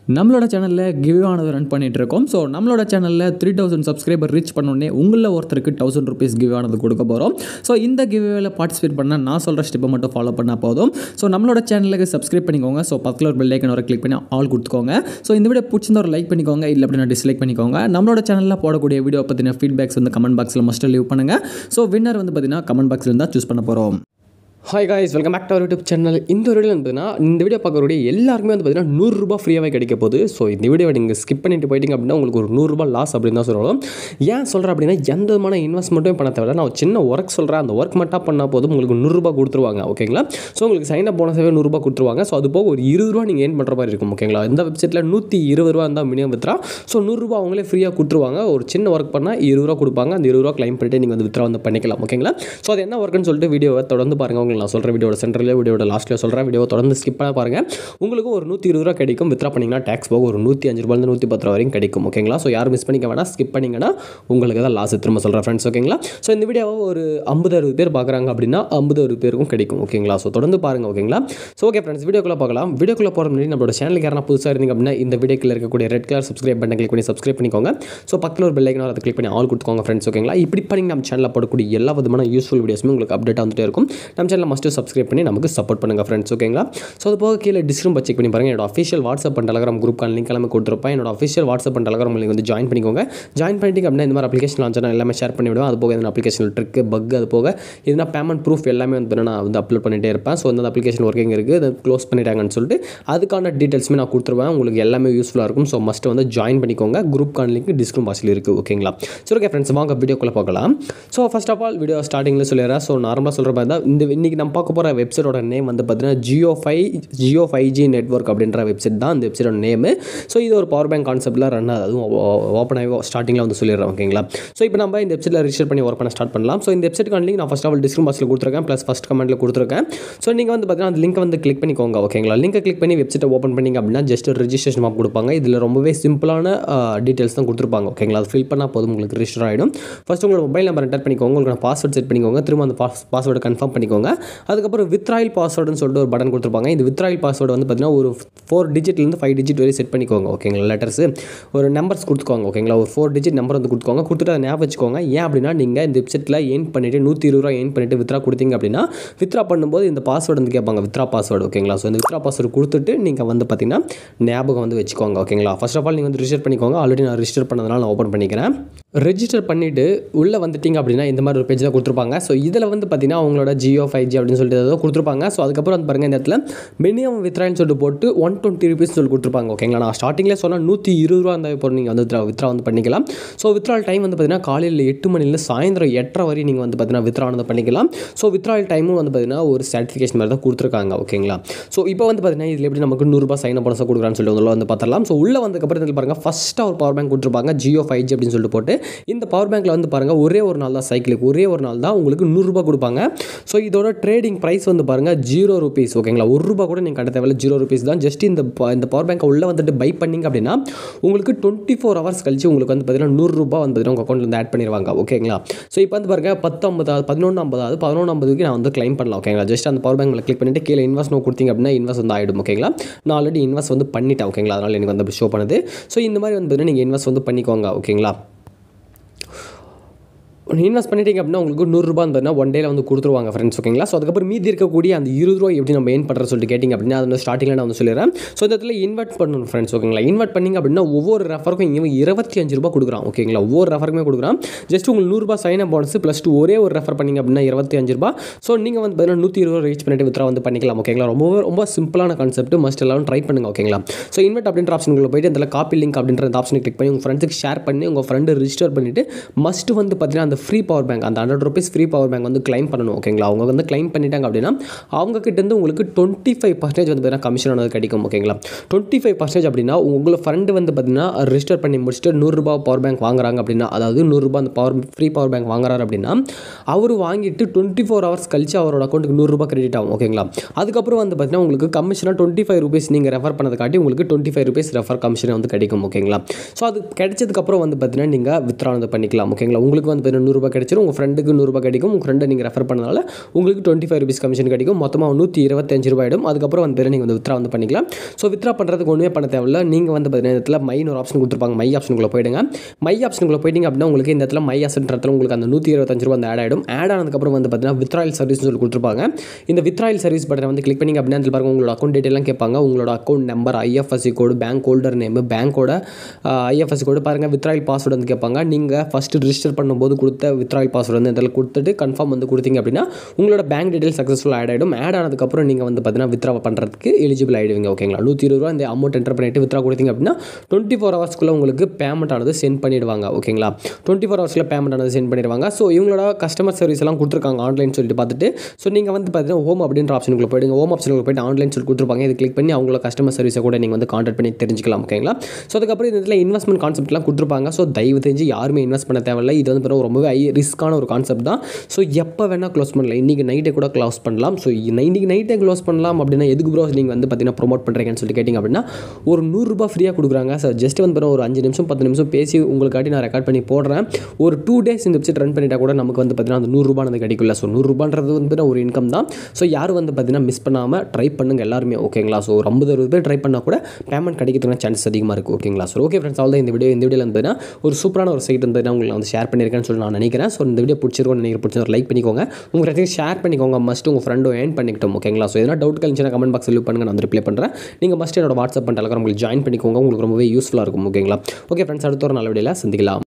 நம்மளோட சேனலில் கிவ் ஆனது ரன் பண்ணிட்டு இருக்கோம் ஸோ நம்மளோட சேனலில் த்ரீ தௌசண்ட் சப்ஸ்கிரைபர் ரீச் பண்ணோடனே உங்களில் ஒருத்தருக்கு தௌசண்ட் ருபீஸ் கிவ் ஆனது கொடுக்க போகிறோம் ஸோ இந்த கிவ்வேல பார்ட்டிசிபேட் பண்ணால் நான் சொல்கிற ஸ்டெப்பை மட்டும் ஃபாலோ பண்ணால் போதும் ஸோ நம்மளோட சேனலுக்கு சப்ஸ்கிரைப் பண்ணிக்கோங்க ஸோ பக்கத்தில் ஒரு பெல் ஐக்கன் வர கிளிக் பண்ணி ஆல் கொடுத்துக்கோங்க ஸோ இந்த வீடியோ பிடிச்சிருந்தா ஒரு லைக் பண்ணிக்கோங்க இல்லை அப்படின்னா டிஸ்லைக் பண்ணிக்கோங்க நம்மளோட சேனலில் போடக்கூடிய வீடியோ பற்றின ஃபீட்பேக்ஸ் வந்து கமெண்ட் பாக்ஸில் மஸ்ட் லீவ் பண்ணுங்கள் ஸோ வின்னர் வந்து பார்த்தீங்கன்னா கமெண்ட் பாக்ஸில் இருந்தால் சூஸ் பண்ண போகிறோம் hi guys welcome back to our YouTube channel இந்த வீடியோ வந்து பார்த்தீங்கன்னா இந்த வீடியோ பார்க்கக்கூடிய எல்லாருக்குமே வந்து பார்த்தீங்கன்னா நூறுரூபா ஃப்ரீயாகவே கிடைக்க போகுது ஸோ இந்த வீடியோ நீங்கள் ஸ்கிப் பண்ணிட்டு போயிட்டீங்க அப்படின்னா உங்களுக்கு ஒரு நூறுரூபா லாஸ் அப்படின்னு தான் சொல்லணும் ஏன் சொல்கிறேன் அப்படின்னா எந்த விதமான இன்வெஸ்ட்மெண்ட்டும் பண்ண தேவையில்ல நான் ஒரு சின்ன ஒர்க் சொல்கிறேன் அந்த ஒர்க் மட்டும் பண்ணால் போதும் உங்களுக்கு நூறுரூபா கொடுத்துருவாங்க ஓகேங்களா ஸோ உங்களுக்கு சைன் அப் போனஸாகவே நூறுரூபா கொடுத்துருவாங்க ஸோ அது போக ஒரு இருபது ரூபா நீங்கள் ஏன் பண்ணுற மாதிரி இருக்கும் ஓகேங்களா இந்த வெப்சைட்டில் நூற்றி இருபது ரூபா இருந்தால் மினிமம் வித்ரா ஸோ நூறுரூபா அவங்களே ஃப்ரீயாக கொடுத்துருவாங்க ஒரு சின்ன ஒர்க் பண்ணால் இருபது ரூபா கொடுப்பாங்க அந்த இருபது ரூபா கிளைம் பண்ணிட்டு நீங்கள் வந்து வித்ரா வந்து பண்ணிக்கலாம் ஓகேங்களா ஸோ அது என்ன ஒர்க்குன்னு சொல்லிட்டு வீடியோவை தொடர்ந்து பாருங்கள் உங்களுக்கு நான் சொல்கிற வீடியோட சென்டரில் வீடியோட லாஸ்ட்டில் சொல்கிறேன் வீடியோவை தொடர்ந்து ஸ்கிப் பண்ண பாருங்கள் உங்களுக்கு ஒரு நூற்றி இருபது ரூபா கிடைக்கும் வித்ரா பண்ணிங்கன்னா டேக்ஸ் போக ஒரு நூற்றி அஞ்சு ரூபாயிலிருந்து நூற்றி பத்து ரூபா வரைக்கும் கிடைக்கும் ஓகேங்களா ஸோ யாரும் மிஸ் பண்ணிக்க வேணாம் ஸ்கிப் பண்ணிங்கன்னா உங்களுக்கு தான் லாஸ் திரும்ப சொல்கிறேன் ஃப்ரெண்ட்ஸ் ஓகேங்களா ஸோ இந்த வீடியோவை ஒரு ஐம்பது அறுபது பேர் பார்க்குறாங்க அப்படின்னா ஐம்பது அறுபது பேருக்கும் கிடைக்கும் ஓகேங்களா ஸோ தொடர்ந்து பாருங்கள் ஓகேங்களா ஸோ ஓகே ஃப்ரெண்ட்ஸ் வீடியோக்குள்ளே பார்க்கலாம் வீடியோக்குள்ளே போகிற முன்னாடி நம்மளோட சேனலுக்கு யாரா புதுசாக இருந்தீங்க அப்படின்னா இந்த வீடியோக்கில் இருக்கக்கூடிய ரெட் கலர் சப்ஸ்கிரைப் பண்ண கிளிக் பண்ணி சப்ஸ்கிரைப் பண்ணிக்கோங்க ஸோ பக்கத்தில் ஒரு பெல் ஐக்கன் அதை கிளிக் பண்ணி ஆல் கொடுத்துக்கோங்க ஃப்ரெண்ட்ஸ் ஓகேங்களா இப்படி பண்ணி நம்ம சேனலில் போடக்கூடிய எல்லா விதமான யூஸ்ஃபுல் வீடியோஸுமே உங்களுக்கு அப்டேட் வந்துட்டே இருக்கும் நம்ம சேனலில் மஸ்ட்டு சப்ஸ்கிரைப் பண்ணி நமக்கு சப்போர்ட் பண்ணுங்கள் ஃப்ரெண்ட்ஸ் ஓகேங்களா ஸோ அது போக கீழே டிஸ்கிரிப் செக் பண்ணி பாருங்கள் என்னோட அஃபிஷியல் வாட்ஸ்அப் அண்ட் டெலகிராம் குரூப்க்கான லிங்க் எல்லாமே கொடுத்துருப்பேன் என்னோட official WhatsApp and Telegram link வந்து ஜாயின் பண்ணிக்கோங்க ஜாயின் பண்ணிட்டீங்க அப்படின்னா இந்த மாதிரி அப்ளிகேஷன் லான்ச் நான் எல்லாமே ஷேர் பண்ணி விடுவேன் அது போக எதனா அப்ளிகேஷன் ட்ரிக் பக் அது போக எதனா பேமெண்ட் ப்ரூஃப் எல்லாமே வந்து நான் வந்து அப்லோட் பண்ணிட்டே இருப்பேன் ஸோ அந்த அப்ளிகேஷன் ஒர்க்கிங் இருக்குது அதை க்ளோஸ் பண்ணிட்டாங்கன்னு சொல்லிட்டு அதுக்கான டீட்டெயில்ஸுமே நான் கொடுத்துருவேன் உங்களுக்கு எல்லாமே யூஸ்ஃபுல்லாக இருக்கும் ஸோ மஸ்ட்டு வந்து ஜாயின் பண்ணிக்கோங்க குரூப்க்கான லிங்க் டிஸ்கிரிப் பாக்ஸில் இருக்குது ஓகேங்களா சரி ஓகே ஃப்ரெண்ட்ஸ் வாங்க வீடியோக்குள்ளே பார்க்கலாம் so first of all video ஸ்டார்டிங்கில் சொல்லிடுறேன் ஸோ நார்மலாக சொல்கிற மாதிரி தான் இந்த இன்றைக்கி நம்ம பார்க்க போகிற வெப்சைட்டோட நேம் வந்து பார்த்தீங்கன்னா Jio five Jio five G network அப்படின்ற வெப்சைட் தான் இந்த வெப்சைட்டோட நேமு ஸோ இது ஒரு பவர் பேங்க் கான்செப்ட்டில் ரன் ஆகுது அதுவும் ஓப்பன் ஆகி ஸ்டார்டிங்கில் வந்து சொல்லிடுறேன் ஓகேங்களா ஸோ இப்போ நம்ம இந்த வெப்சைட்டில் ரிஜிஸ்டர் பண்ணி ஒர்க் பண்ண ஸ்டார்ட் பண்ணலாம் ஸோ இந்த வெப்சைட் லிங்க் நான் ஃபஸ்ட் ஆஃப் ஆல் டிஸ்கிரிப் பாக்ஸில் கொடுத்துருக்கேன் ப்ளஸ் ஃபஸ்ட் கமெண்ட்டில் கொடுத்துருக்கேன் ஸோ நீங்கள் வந்து பார்த்தீங்கன்னா அந்த லிங்க் வந்து கிளிக் பண்ணிக்கோங்க ஓகேங்களா லிங்கை கிளிக் பண்ணி வெப்சைட்டை ஓப்பன் பண்ணிங்க அப்படின்னா ஜஸ்ட் ஒரு ரிஜிஸ்ட்ரேஷன் மாப் கொடுப்பாங்க இதில் ரொம்பவே சிம்பிளான டீட்டெயில்ஸ் தான் கொடுத்துருப்பாங்க ஓகேங்களா அது ஃபில் பண்ணால் போதும் உங்களுக்கு ரிஜிஸ்டர் ஆகிடும் ஃபஸ்ட் உங்களோட மொபைல் நம்பர் என்டர் பண்ணிக்கோங்க உங்களுக்கு பாஸ்வேர்ட் செட் பண்ணிக்கோங்க திரும்ப அந்த பாஸ் பாஸ்வேர்டு கன்ஃபார்ம் பண்ணிக்கோங்க அதுக்கப்புறம் வித்ராயில் பாஸ்வேர்டுன்னு சொல்லிட்டு ஒரு பட்டன் கொடுத்துருப்பாங்க இந்த வித்ராயில் பாஸ்வேர்டு வந்து பார்த்தீங்கன்னா ஒரு ஃபோர் டிஜிட்லேருந்து ஃபைவ் டிஜிட் வரை செட் பண்ணிக்கோங்க ஓகேங்களா லெட்டர்ஸ் ஒரு நம்பர்ஸ் கொடுத்துக்கோங்க ஓகேங்களா ஒரு ஃபோர் டிஜிட் நம்பர் வந்து கொடுத்துக்கோங்க கொடுத்துட்டு அதை ஞாபகம் வச்சுக்கோங்க ஏன் அப்படின்னா நீங்கள் இந்த வெப்சைட்டில் ஏன் பண்ணிவிட்டு நூற்றி இருபது ரூபா ஏன் பண்ணிவிட்டு வித்ரா கொடுத்தீங்க அப்படின்னா வித்ரா பண்ணும்போது இந்த பாஸ்வேர்டு வந்து கேட்பாங்க வித்ரா பாஸ்வேர்டு ஓகேங்களா ஸோ இந்த வித்ரா பாஸ்வேர்டு கொடுத்துட்டு நீங்கள் வந்து பார்த்தீங்கன்னா ஞாபகம் வந்து வச்சுக்கோங்க ஓகேங்களா ஃபர்ஸ்ட் ஆஃப் ஆல் நீங்கள் வந்து ரிஜிஸ்டர் பண்ணிக்கோங்க ஆல்ரெடி நான் ரிஜிஸ்டர் பண்ணதுனால நான் ஓப்பன் பண்ணிக்கிறேன் ரெஜிஸ்டர் பண்ணிவிட்டு உள்ளே வந்துட்டீங்க அப்படின்னா இந்த மாதிரி ஒரு பேஜ் தான் கொடுத்துருப்பாங்க ஸோ இதில் வந்து பார்த்தீங்கன்னா அவங்களோட ஜியோ ஃபைவ் ஜி அப்படின்னு சொல்லிட்டு ஏதோ கொடுத்துருப்பாங்க ஸோ அதுக்கப்புறம் வந்து பாருங்கள் இந்த இடத்துல மினிமம் வித்ரான்னு சொல்லிட்டு போட்டு ஒன் டுவெண்ட்டி ருபீஸ் சொல்லி கொடுத்துருப்பாங்க ஓகேங்களா நான் ஸ்டார்டிங்கில் சொன்னால் நூற்றி இருபது ரூபா இருந்தால் இப்போ நீங்கள் வந்து வித்ரா வித்ரா வந்து பண்ணிக்கலாம் ஸோ வித்ரால் டைம் வந்து பார்த்தீங்கன்னா காலையில் எட்டு மணிலேருந்து சாயந்தரம் எட்டரை வரை நீங்கள் வந்து பார்த்தீங்கன்னா வித்ரா வந்து பண்ணிக்கலாம் ஸோ வித்ரால் டைமும் வந்து பார்த்தீங்கன்னா ஒரு சர்டிஃபிகேஷன் மாதிரி தான் கொடுத்துருக்காங்க ஓகேங்களா ஸோ இப்போ வந்து பார்த்தீங்கன்னா இதில் எப்படி நமக்கு நூறுரூபா சைன் அப் பண்ண கொடுக்குறான்னு சொல்லிட்டு உள்ள வந்து பார்த்தலாம் ஸோ உள்ளே வந்ததுக்கப்புறம் இதில் பாருங்கள் ஃபஸ்ட்டாக ஒரு பவர் பேங்க் கொடுத்துருப்பாங்க ஜியோ ஃபைவ் ஜி அப்படின்னு சொல்லிட்டு போட்டு இந்த பவர் பேங்க்கில் வந்து பாருங்கள் ஒரே ஒரு நாள் தான் சைக்கிளுக்கு ஒரே ஒரு நாள் தான் உங்களுக்கு நூறுரூபா கொடுப்பாங்க ஸோ இதோட ட்ரேடிங் ப்ரைஸ் வந்து பாருங்கள் ஜீரோ ருபீஸ் ஓகேங்களா ஒரு ரூபா கூட நீங்கள் கட்ட தேவையில்ல ஜீரோ ருபீஸ் தான் ஜஸ்ட் இந்த இந்த பவர் பேங்க்கை உள்ளே வந்துட்டு பை பண்ணிங்க அப்படின்னா உங்களுக்கு டுவெண்ட்டி ஃபோர் ஹவர்ஸ் கழிச்சு உங்களுக்கு வந்து பார்த்தீங்கன்னா நூறுரூபா வந்து பார்த்தீங்கன்னா உங்கள் அக்கௌண்ட்டில் வந்து ஆட் பண்ணிடுவாங்க ஓகேங்களா ஸோ இப்போ வந்து பாருங்கள் பத்து ஐம்பதாவது பதினொன்று ஐம்பதாவது பதினொன்று ஐம்பதுக்கு நான் வந்து கிளைம் பண்ணலாம் ஓகேங்களா ஜஸ்ட் அந்த பவர் பேங்க்கில் கிளிக் பண்ணிட்டு கீழே இன்வெஸ்ட் நோ கொடுத்தீங்க அப்படின்னா இன்வெஸ்ட் வந்து ஆகிடும் ஓகேங்களா நான் ஆல்ரெடி இன்வெஸ்ட் வந்து பண்ணிட்டேன் ஓகேங்களா அதனால் எனக்கு வந்து ஷோ பண்ணுது ஸோ இந்த மாதிரி வந்து பார்த்தீங்கன்னா நீங்கள் இன்வெஸ்ட் வந்து பண்ணிக்கோங்க ஓகேங்களா இன்வெஸ்ட் பண்ணிட்டீங்க அப்படின்னா உங்களுக்கு நூறுரூபா இருந்ததுன்னா ஒன் டேல வந்து கொடுத்துருவாங்க ஃப்ரெண்ட்ஸ் ஓகேங்களா ஸோ அதுக்கப்புறம் மீதி இருக்கக்கூடிய அந்த இருபது ரூபா எப்படி நம்ம ஏன் பண்ணுறது சொல்லிட்டு கேட்டிங்க அப்படின்னா அது வந்து ஸ்டார்டிங்கில் நான் வந்து சொல்லிடுறேன் ஸோ இந்த இடத்துல இன்வெர்ட் பண்ணணும் ஃப்ரெண்ட்ஸ் ஓகேங்களா இன்வெர்ட் பண்ணிங்க அப்படின்னா ஒவ்வொரு ரெஃபருக்கும் இவன் இருபத்தி அஞ்சு ரூபா கொடுக்குறான் ஓகேங்களா ஒவ்வொரு ரெஃபருக்குமே கொடுக்குறான் ஜஸ்ட் உங்களுக்கு நூறுரூபா sign up bonus plus two ஒரே ஒரு ரெஃபர் பண்ணிங்க அப்படின்னா இருபத்தி அஞ்சு ரூபா ஸோ நீங்கள் வந்து பார்த்தீங்கன்னா நூற்றி இருபது ரீச் பண்ணிட்டு வித்ரா வந்து பண்ணிக்கலாம் ஓகேங்களா ரொம்ப ரொம்ப சிம்பிளான கான்செப்ட் மஸ்ட் எல்லாரும் ட்ரை பண்ணுங்க ஓகேங்களா ஸோ இன்வெர்ட் அப்படின்ற ஆப்ஷனுக்குள்ள போயிட்டு அதில் காப்பி லிங்க் அப்படின்ற அந்த ஆப்ஷனை கிளிக் பண்ணி உங்கள் ஃப்ரெண்ட்ஸுக்கு ஷேர் பண்ணி உங்கள் ஃப்ரெண்டு ரிஜிஸ்டர் பண்ணிவிட்டு மஸ்ட் வந்து பார்த்தீங்கன்னா அந்த ஃப்ரீ பவர் பேங்க் அந்த hundred rupees free power bank வந்து கிளைம் பண்ணணும் ஓகேங்களா அவங்க வந்து கிளைம் பண்ணிட்டாங்க அப்படின்னா அவங்க கிட்டேருந்து உங்களுக்கு டுவெண்ட்டி ஃபைவ் பர்சன்டேஜ் வந்து பார்த்தீங்கன்னா கமிஷன் ஆனது கிடைக்கும் ஓகேங்களா டுவெண்ட்டி ஃபைவ் பர்சன்டேஜ் அப்படின்னா உங்களை ஃப்ரெண்டு வந்து பார்த்தீங்கன்னா ரிஜிஸ்டர் பண்ணி முடிச்சுட்டு நூறுரூபா பவர் பேங்க் வாங்குறாங்க அப்படின்னா அதாவது நூறுரூபா அந்த பவர் ஃப்ரீ பவர் பேங்க் வாங்குறாரு அப்படின்னா அவர் வாங்கிட்டு டுவெண்ட்டி ஃபோர் ஹவர்ஸ் கழிச்சு அவரோட அக்கௌண்ட்டுக்கு நூறுரூபா கிரெடிட் ஆகும் ஓகேங்களா அதுக்கப்புறம் வந்து பார்த்தீங்கன்னா உங்களுக்கு கமிஷனாக டுவெண்ட்டி ஃபைவ் ருபீஸ் நீங்கள் ரெஃபர் பண்ணதை காட்டி உங்களுக்கு twenty five rupees refer commission வந்து கிடைக்கும் ஓகேங்களா ஸோ அது கிடைச்சதுக்கப்புறம் வந்து பார்த்தீங்கன்னா நீங்கள் வித்ரா வந்து பண்ணிக்கலாம் ஓகேங்களா உங்களுக்கு வந்து பார்த்தீங்கன்னா நூறுரூபா கிடைச்சிரும் உங்கள் ஃப்ரெண்டுக்கு நூறுரூபா கிடைக்கும் உங்கள் ஃப்ரெண்டை நீங்கள் ரெஃபர் பண்ணனால உங்களுக்கு டுவெண்ட்டி ஃபைவ் ருபீஸ் கமிஷன் கிடைக்கும் மொத்தமாக நூற்றி இருபத்தஞ்சு ரூபாயிடும் அதுக்கப்புறம் வந்து நீங்கள் வந்து வித்ரா வந்து பண்ணிக்கலாம் ஸோ வித்ரா பண்ணுறதுக்கு ஒன்றுமே பண்ண தேவையில்ல நீங்கள் வந்து பார்த்தீங்கன்னா இந்த இடத்துல மைன்னு ஒரு ஆப்ஷன் கொடுத்துருப்பாங்க மை ஆப்ஷனுக்குள்ளே போயிடுங்க மை ஆப்ஷனுக்குள்ளே போயிட்டீங்க அப்படின்னா உங்களுக்கு இந்த இடத்துல மை அசன்ட்றதுல உங்களுக்கு அந்த நூற்றி இருபத்தஞ்சு ரூபா அந்த ஆட் ஆகிடும் ஆட் ஆனதுக்கப்புறம் வந்து பார்த்தீங்கன்னா வித்ராயல் சர்வீஸ் சொல்லி கொடுத்துருப்பாங்க இந்த வித்ராயல் சர்வீஸ் பட்டனை வந்து கிளிக் பண்ணிங்க அப்படின்னா அதில் பாருங்க உங்களோட அக்கௌண்ட் டீட்டெயிலாம் கேட்பாங்க உங்களோட account number IFSC code bank holder name பேங்க்கோட ஐஎஃப்எஸ்சி கோடு பாருங்கள் வித்ராயல் பாஸ்வேர்டு வந்து கேட்பாங்க நீங்கள் ஃபஸ்ட்டு ரிஜிஸ்டர் பண்ணும்போது கொடுத்த வித்ராயல் பாஸ்வேர்டு வந்து இதில் கொடுத்துட்டு கன்ஃபார்ம் வந்து கொடுத்தீங்க அப்படின்னா உங்களோட பேங்க் டீட்டெயில் சக்ஸஸ்ஃபுல் ஆட் ஆகிடும் ஆட் ஆனதுக்கப்புறம் நீங்கள் வந்து பார்த்தீங்கன்னா வித்ரா பண்ணுறதுக்கு எலிஜிபிள் ஆகிடுவீங்க ஓகேங்களா நூற்றி இருபது ரூபா இந்த அமௌண்ட் என்டர் பண்ணிட்டு வித்ரா கொடுத்தீங்க அப்படின்னா டுவெண்ட்டி ஃபோர் ஹவர்ஸ்க்குள்ளே உங்களுக்கு பேமெண்ட் ஆனது சென்ட் பண்ணிடுவாங்க ஓகேங்களா டுவெண்ட்டி ஃபோர் ஹவர்ஸில் பேமெண்ட் ஆனது சென்ட் பண்ணிடுவாங்க ஸோ இவங்களோட கஸ்டமர் சர்வீஸ் எல்லாம் கொடுத்துருக்காங்க ஆன்லைன் சொல்லிட்டு பார்த்துட்டு ஸோ நீங்கள் வந்து பார்த்தீங்கன்னா ஹோம் அப்படின்ற ஆப்ஷனுக்குள்ள போயிடுங்க ஹோம் ஆப்ஷனுக்குள்ள போயிட்டு ஆன்லைன் சொல்லி கொடுத்துருப்பாங்க இது கிளிக் பண்ணி அவங்களோட கஸ்டமர் சர்வீஸை கூட நீங்கள் வந்து கான்டாக்ட் பண்ணி தெரிஞ்சுக்கலாம் ஓகேங்களா ஸோ அதுக்கப்புறம் இந்த இதில் இன்வெஸ்ட்மெண்ட் கான்செப்ட்லாம் கொடுத்துருப்பாங்க ஸோ தயவு தெரிஞ்சு யாருமே இன்வெஸ்ட் பண்ண தேவையில்லை இது வந்து பாருங்க ரொம்பவே ஹை ரிஸ்க்கான ஒரு கான்செப்ட் தான் ஸோ எப்போ வேணால் க்ளோஸ் பண்ணலாம் இன்றைக்கி நைட்டே கூட க்ளோஸ் பண்ணலாம் ஸோ இன்றைக்கி நைட்டே க்ளோஸ் பண்ணலாம் அப்படின்னா எதுக்கு ப்ரோ நீங்கள் வந்து பார்த்தீங்கன்னா ப்ரொமோட் பண்ணுறீங்கன்னு சொல்லிட்டு கேட்டிங்க அப்படின்னா ஒரு நூறுரூபா ஃப்ரீயாக கொடுக்குறாங்க ஸோ ஜஸ்ட் வந்து பாருங்க ஒரு அஞ்சு நிமிஷம் பத்து நிமிஷம் பேசி உங்களுக்காட்டி நான் ரெக்கார்ட் பண்ணி போடுறேன் ஒரு டூ டேஸ் இந்த வெப்சைட் ரன் பண்ணிட்டா கூட நமக்கு வந்து பார்த்தீங்கன்னா அந்த நூறுரூபானது கிடைக்கல ஸோ நூறுரூபான்றது வந்து பார்த்தீங்கன்னா ஒரு இன்கம் தான் ஸோ யாரும் வந்து பார்த்தீங்கன்னா மிஸ் பண்ணாமல் ட்ரை பண்ணுங்க எல்லாருமே ஓகேங்களா ஸோ ஒரு ஐம்பது அறுபது பேர் ட்ரை பண்ணால் கூட பேமெண்ட் கிடைக்கிறதுக்கான சான்சஸ் அதிகமாக இருக்குது ஓகேங்களா ஸோ ஓகே ஃப்ரெண்ட்ஸ் அவ்வளோ இந்த வீடியோ இந்த வீடியோவில் வந்து ஒரு சூப்பரான ஒரு சைட் வந்து உங்களுக்கு வந்து ஷேர் பண்ணியிருக்கேன்னு சொல்லி நான் நினைக்கிறேன் ஸோ இந்த வீடியோ பிடிச்சிருக்கோம் நினைக்கிற பிடிச்ச ஒரு லைக் பண்ணிக்கோங்க உங்கள் ஃப்ரெண்ட்ஸுக்கு ஷேர் பண்ணிக்கோங்க மஸ்ட் உங்கள் ஃப்ரெண்டும் ஏர்ன் பண்ணிக்கிட்டோம் ஓகேங்களா ஸோ எதனா டவுட் கழிச்சுன்னா கமெண்ட் பாக்ஸ் லீவ் பண்ணுங்க நான் வந்து ரிப்ளை பண்ணுறேன் நீங்கள் மஸ்ட் என்னோட வாட்ஸ்அப் பண்ண உங்களுக்கு ஜாயின் பண்ணிக்கோங்க உங்களுக்கு ரொம்பவே யூஸ்ஃபுல்லாக இருக்கும் ஓகேங்களா ஓகே ஃப்ரெண்ட்ஸ் அடுத்த ஒரு நல்ல வீடியோவில் சந்திக்கலாம்